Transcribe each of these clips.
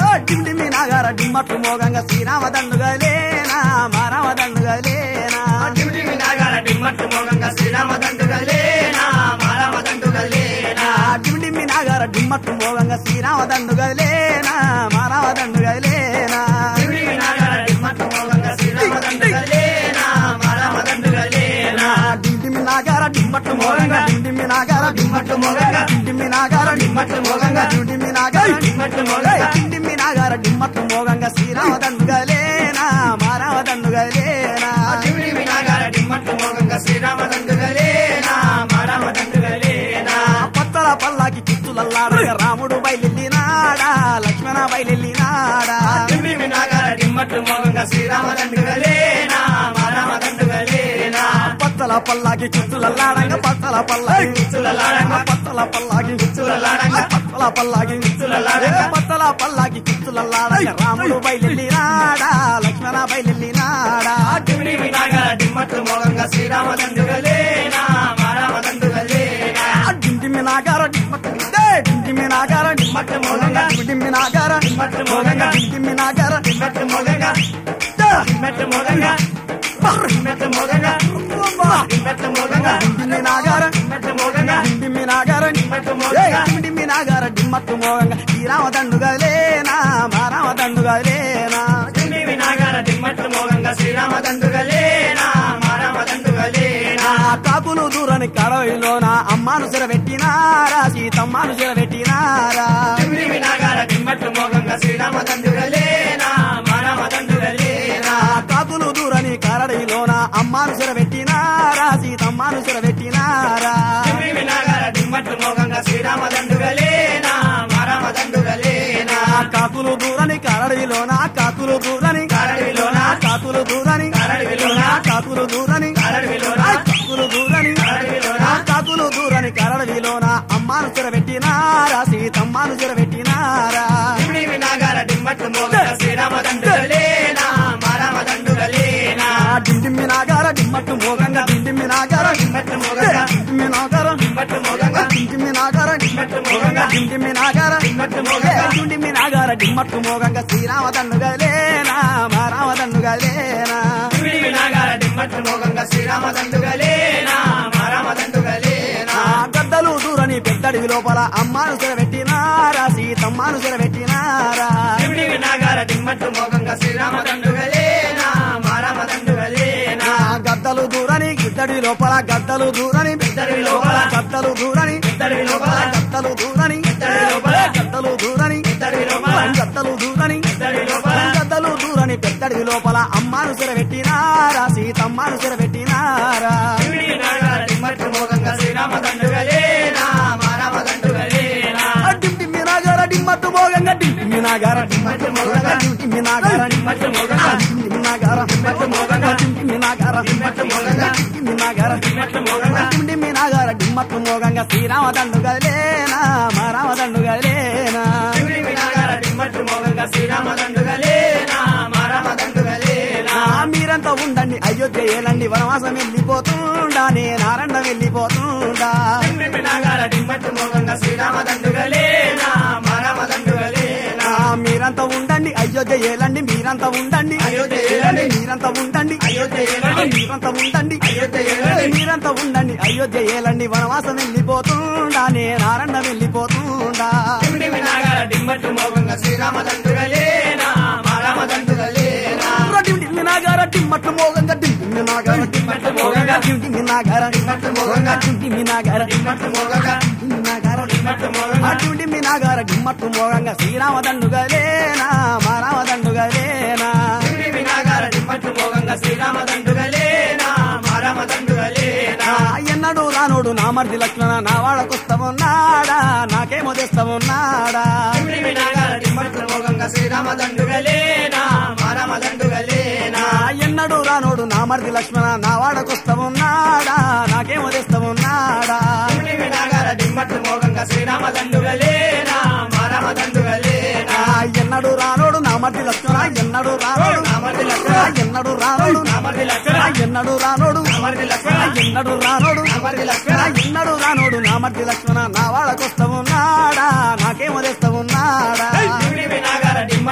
డిండిమి నాగార డిమ్మట్టు మోగంగా శ్రీరామ దండుగలేనా మారామ దండుగలేనా దిమిడి వినాగాల డిమ్మట్టు మోగంగా శ్రీరామ దండుగలేనా మారామ దండుగలేనా డిండిమి నాగార డిమ్మట్టు మోగంగా శ్రీరామ దండుగలేనా మారామ దండుగలేనా దిమిడి వినాగాల డిమ్మట్టు మోగంగా శ్రీరామ దండుగలేనా మారామ దండుగలేనా డిండిమి నాగార డిమ్మట్టు మోగంగా డిండిమి నాగార డిమ్మట్టు మోగంగా డిండిమి నాగార డిమ్మట్టు మోగంగా డిండిమి నాగార డిమ్మట్టు మోగంగా డిండిమి నాగార డిమ్మట్టు మోగంగా శ్రీరామ దండుగలేనా మారామ దండుగలేనా దిమిడి వినాగాల డిమ్మట్టు మోగంగా శ్రీరామ దండుగలేనా మారామ దండుగలేనా పత్తల పల్లాకి చిత్తులల్లాడగా రాముడు బయలెల్లినాడా లక్ష్మణ బయలెల్లినాడా దిమిడి వినాగాల డిమ్మట్టు మోగంగా శ్రీరామ దండుగలేనా మారామ దండుగలేనా పత్తల పల్లాకి చిత్తులల్లాడంగా పత్తల పల్లాకి చిత్తులల్లాడంగా పత్తల పల్లాకి చిత్తులల్లాడంగా పత్తల పల్లాకి చిత్తులల్లాడంగా పత్తల పల్లాకి చిత్తులల్లాడంగా రాముడు బయలెల్లినాడా లక్ష్మణ బయలెల్లినాడా దిమిడి వినాగాల డిమ్మట్టు మోగంగా శ్రీరామ దండుగలేనా మారామ దండుగలేనా డిండిమి నాగార డిమ్మట్టు డే, డిండిమి నాగార డిమ్మట్టు మోగంగా డిండిమి నాగార డిమ్మట్టు మోగంగా డిండిమి నాగార డిమ్మట్టు మోగంగా డా, డిమ్మట్టు మోగంగా డిమ్మట్టు మోగంగా డిమ్మట్టు మోగంగా డిండిమి నాగార డిమ్మట్టు మోగంగా డిండిమి నాగార డిమ్మట్టు మోగంగా డిండిమి నాగార డిమ్మట్టు మోగంగా శ్రీరామ దండుగలేనా మారామ దండుగలేనా దిమిడి వినాగాల డిమ్మట్టు మోగంగా శ్రీరామ దండుగలేనా మారామ దండుగలేనా ఆ కాకులు దూరని కడవైలోన అమ్మాను సిరబెట్టినారా సీతమ్మను సిరబెట్టినారా దిమిడి వినాగాల డిమ్మట్టు మోగంగా శ్రీరామ దండుగలేనా మారామ దండుగలేనా ఆ కాకులు దూరని కరడిలోన అమ్మాను సిరబెట్టినారా సీతమ్మను సిరబెట్టినారా దిమిడి వినాగాల డిమ్మట్టు మోగంగా శ్రీరామ దండుగలేనా మారామ దండుగలేనా ఆ కాకులు దూరని కరడిలోన కాకులు దూరని కరడిలోన కాకులు దూరని కరడిలోన కాకులు దూరని కరడిలోన కాకులు దూరని కరడిలోన కాకులు దూరని కరడిలోన అమ్మాను సిరబెట్టినారా సీతమ్మను సిరబెట్టినారా దిమిడి వినాగాల డిమ్మట్టు మోగంగా శ్రీరామ దండుగలేనా మారామ దండుగలేనా ఆ డిండిమ్మి నాగార డిమ్మట్టు మోగంగా డిండిమ్మి నాగార డిమ్మట్టు మోగంగా డిండిమ్మి నాగార డిమ్మట్టు మోగంగా డిండిమ్మి నాగార డిమ్మట్టు మోగంగా డిండిమ్మి నాగార డిమ్మట్టు మోగంగా డిండిమ్మి నాగార డిమ్మట్టు మోగంగా శ్రీరామ దండుగలేనా మా రామ దండుగలేనా దిమిడి వినాగాల డిమ్మట్టు మోగంగా శ్రీరామ దండుగలేనా మారామ దండుగలేనా ఆ గద్దలు దూరని పెద్దడివి లోపల అమ్మాను సిరబెట్టినారా సీతమ్మను సిరబెట్టినారా దిమిడి వినాగాల డిమ్మట్టు మోగంగా శ్రీరామ దండుగలేనా మారామ దండుగలేనా ఆ గద్దలు దూరని గిద్దడి లోపల గద్దలు దూరని పెద్దడివి లోపల గద్దలు దూరని పెద్దడివి లోపల గద్దలు దూరని పెద్దడివి లోపల గద్దలు దూరని పెద్దడివి లోపల గద్దలు దూరని పెద్దడివి లోపల గద్దలు దూరని పెద్దడివి లోపల అమ్మాను సిరబెట్టినారా సీతమ్మను సిరబెట్టినారా దిమిడి వినాగాల డిమ్మట్టు మోగంగా శ్రీరామ దండుగలేనా మారామ దండుగలేనా డిమ్మి నాగార డిమ్మట్టు మోగంగా డిమ్మి నాగార డిమ్మట్టు మోగంగా డిమ్మి నాగార డిమ్మట్టు మోగంగా డిమ్మి నాగార డిమ్మట్టు మోగంగా డిమ్మి నాగార డిమ్మట్టు మోగంగా డిమ్మి నాగార డిమ్మట్టు మోగంగా డిమ్మి నాగార డిమ్మట్టు మోగంగా శ్రీరామ దండుగలేనా మా రామ దండుగలేనా దిమిడి వినాగాల డిమ్మట్టు మోగంగా శ్రీరామ దండుగలేనా మారామ దండుగలేనా ఆ మీరంతా ఉండండి అయోధ్య ఏలండి వనవాసం వెళ్ళిపోతుండా నేనారండ వెళ్ళిపోతుండా దిమిడి వినాగాల డిమ్మట్టు మోగంగా శ్రీరామ దండుగలేనా మారామ దండుగలేనా ఆ మీరంతా ఉండండి అయోధ్య ఏలండి మీరంతా ఉండండి అయోధ్య ఏలండి. మీరంతా ఉండండి అయోధ్య ఏలండి. మీరంతా ఉండండి అయోధ్య ఏలండి. మీరంతా ఉండండి అయోధ్య ఏలండి వనవాసం వెళ్ళిపోతుండా నేనారండ వెళ్ళిపోతుండా దిమిడి వినాగాల డిమ్మట్టు మోగంగా శ్రీరామ దండుగలేనా మారామ దండుగలేనా డిమ్మి నాగార డిమ్మట్టు మోగంగా డిమ్మి నాగార డిమ్మట్టు మోగంగా డిమ్మి నాగార డిమ్మట్టు మోగంగా డిమ్మి నాగార డిమ్మట్టు మోగంగా డిమ్మి నాగార డిమ్మట్టు మోగంగా అటువంటి మీ నాగార డిమ్మట్టు మోగంగా శ్రీరామ దండుగలేనా మా రామ దండుగలేనా దిమిడి వినాగాల డిమ్మట్టు మోగంగా శ్రీరామ దండుగలేనా మారామ దండుగలేనా ఎన్నడు రానోడు నా మర్ది లక్ష్మణ నా వాడకొస్తామున్నాడా నాకేమో తెస్తామున్నాడా దిమిడి వినాగాల డిమ్మట్టు మోగంగా శ్రీరామ దండుగలేనా మారామ దండుగలేనా ఎన్నడు రానోడు నా మర్ది లక్ష్మణ నా వాడకొస్తామున్నాడా నాకేమో తెస్తామున్నాడా దిమిడి వినాగాల డిమ్మట్టు మోగంగా శ్రీరామ దండుగలేనా మారామ దండుగలేనా ఎన్నడు రానోడు నా మర్ది లక్ష్మణ ఎన్నడు రానోడు నామర్ది లక్షణ ఎన్నడు రానోడు నామర్ది లక్షణ ఎన్నడు రానోడు నామర్ది లక్షణ ఎన్నడు రానోడు నామర్ది లక్షణ ఎన్నడు రానోడు నా మర్ది లక్ష్మణ నా వాళ్ళకొస్తామున్నాడా నాకేమో తెస్తామున్నాడా దిమిడి వినాగాల డిమ్మ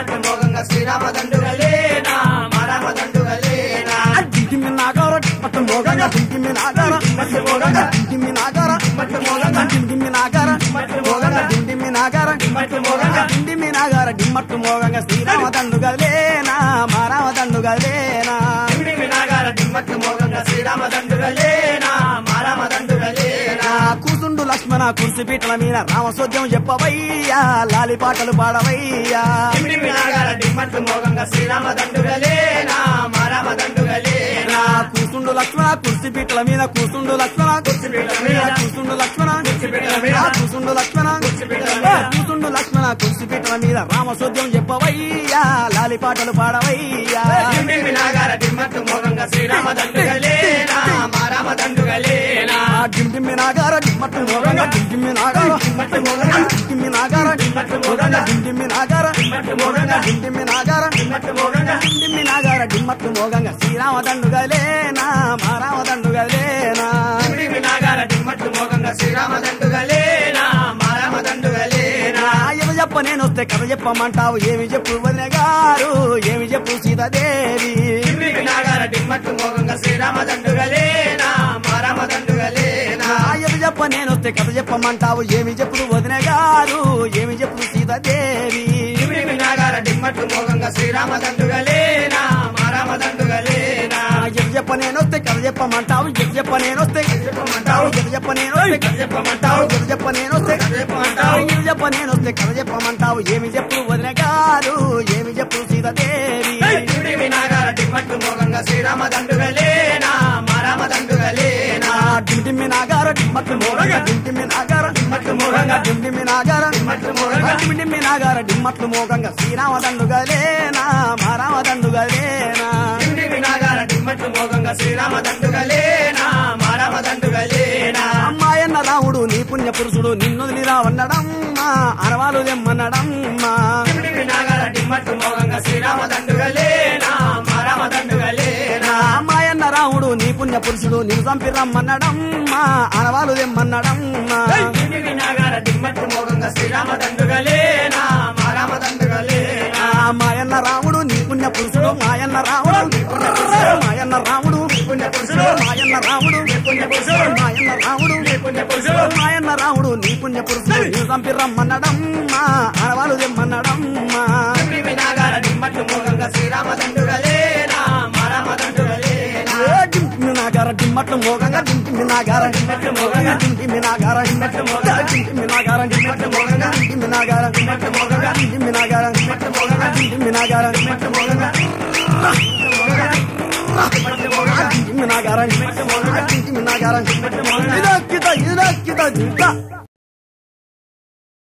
మట్టి మోగంగా దిమ్మి నాగార మట్టి మోగంగా దిమ్మి నాగార మట్టి మోగంగా దిమ్మి నాగార మట్టి మోగంగా దిమ్మి నాగార డిమ్మట్టు మోగంగా శ్రీరామ దండు గదిలేనా మా రామ దండు గదిలేనా దిమ్మి వినాగాల దిమ్మట్టు మోగంగా శ్రీరామ దండుగలేనా మారామ దండుగలేనా కూతుండు లక్ష్మణ కుర్సి పీటల మీద రామసోద్యం చెప్పవయ్యా లాలి పాటలు పాడవయ్యా దిమ్మి వినాగాల దిమ్మట్టు మోగంగా శ్రీరామ దండుగలేనా మారామ దండుగలేనా కూతుండు లక్ష్మణ కుర్సి పీటల మీద కూతుండు లక్ష్మణ కుర్చీ పీటల మీద కూతుండు లక్ష్మణ కుర్చీ పీటల మీద కూతుండు లక్ష్మణ కుర్చీ పీటల మీద కూతుండు లక్ష్మణ కుర్సి పీటల మీద రామసోద్యం చెప్పవయ్యా లాలి పాటలు పాడవయ్యా దిమ్మి వినాగాల దిమ్మట్టు మోగంగా శ్రీరామ దండుగలేనా మారామ దండుగలేనా డిండిమ్మి నాగార డిమ్మట్టు మోగంగా డిండిమ్మి నాగార దిమ్మట్టు మోగంగా డిండిమ్మి నాగార దిమ్మట్టు మోగంగా డిండిమ్మి నాగార దిమ్మట్టు మోగంగా డిండిమ్మి నాగార దిమ్మట్టు మోగంగా డిండిమ్మి నాగార డిమ్మట్టు మోగంగా శ్రీరామ దండు గలేనా మా రామ దండు గలేనా దిమ్మి వినాగాల దిమ్మట్టు మోగంగా శ్రీరామ దండుగలేనా మారామ దండుగలేనా ఏమి చెప్ప నేను వస్తే కథ చెప్పమంటావు ఏమి చెప్పు వదిన గారు ఏమి చెప్పు సీతాదేవి దిమ్మి వినాగాల దిమ్మట్టు మోగంగా శ్రీరామ దండుగలేనా మారామ దండుగలేనా ఏమి చెప్ప నేను వస్తే కథ చెప్పమంటావు ఏమి చెప్పు వదిన గారు ఏమి చెప్పు సీతాదేవి దిమ్మి వినాగాల దిమ్మట్టు మోగంగా శ్రీరామ దండుగలేనా మారామ దండుగలేనా ఎది చెప్ప నేను వస్తే కథ చెప్పమంటావు ఎది చెప్ప నేను వస్తే చెప్పమంటావు ఎది చెప్ప నేను వస్తే కథ చెప్పమంటావు ఎది చెప్ప నేను వస్తే కథ చెప్పమంటావు ఎది చెప్ప నేను వస్తే కథ చెప్పమంటావు ఏమి చెప్పు వదిన గారు ఏమి చెప్పు సీతాదేవి దిమ్మి వినాగాల దిమ్మట్టు మోగంగా శ్రీరామ దండుగలేనా మారామ దండుగలేనా డింటిమ్మి నాగార డిమ్మట్టు మోగంగా డింటిమ్మి నాగార దిమ్మట్టు మోగంగా డింటిమ్మి నాగార దిమ్మట్టు మోగంగా డింటిమ్మి నాగార డిమ్మట్లు మోగంగా శ్రీరామ దండు గలేనా మా రామ దండు గలేనా దిమ్మి వినాగాల దిమ్మట్టు మోగంగా శ్రీరామ దండుగలేనా మారామ దండుగలేనా అమ్మాయన్న రాముడు నీ పుణ్య పురుషుడు నిన్నుదిలి రావన్నడమ్మా అరవాలు తెమ్మన్నడమ్మా దిమ్మి వినాగాల దిమ్మట్టు మోగంగా శ్రీరామ దండుగలేనా మారామ దండుగలేనా అమ్మాయన్న రాముడు నీ పుణ్య పురుషుడు నిన్ను చంపి రమ్మన్నడమ్మా అరవాలు తెమ్మన్నడమ్మా దిమ్మి వినాగాల దిమ్మట్టు మోగంగా శ్రీరామ దండుగలేనా మారామ దండుగలేనా మాయన్న రాముడు నీ పుణ్య పురుషుడు మాయన్న రాముడు నీ పుణ్య పురుషుడు మాయన్న రాముడు పుణ్య పురుషుడు మాయన్న రాముడు పుణ్య పురుషుడు మాయన్న రాముడు పుణ్య పురుషుడు మాయన్న రాముడు నీ పుణ్య పురుషుడు నిన్ను చంపి రమ్మన్నడమ్మా అరవాలు తెమ్మన్నడమ్మా దిమ్మి వినాగాల దిమ్మట్టు మోగంగా శ్రీరామ దండుగలేనా మారామ దండుగలేనా డింటిమి నాగార డిమ్మట్లు మోగంగా డింటిమి నాగార దిమ్మట్టు మోగంగా డింటిమి నాగార దిమ్మట్టు మోగంగా డింటిమి నాగార దిమ్మట్టు మోగంగా డింటిమి నాగార దిమ్మట్టు మోగంగా డింటిమి నాగార దిమ్మట్టు మోగంగా డింటిమి నాగార దిమ్మట్టు మోగంగా దిమ్మట్టు మోగంగా డింటిమి నాగార డింటిమి నాగార దిమ్మట్టు మోగంగా ఇదక్కిత ఇదక్కిత జింక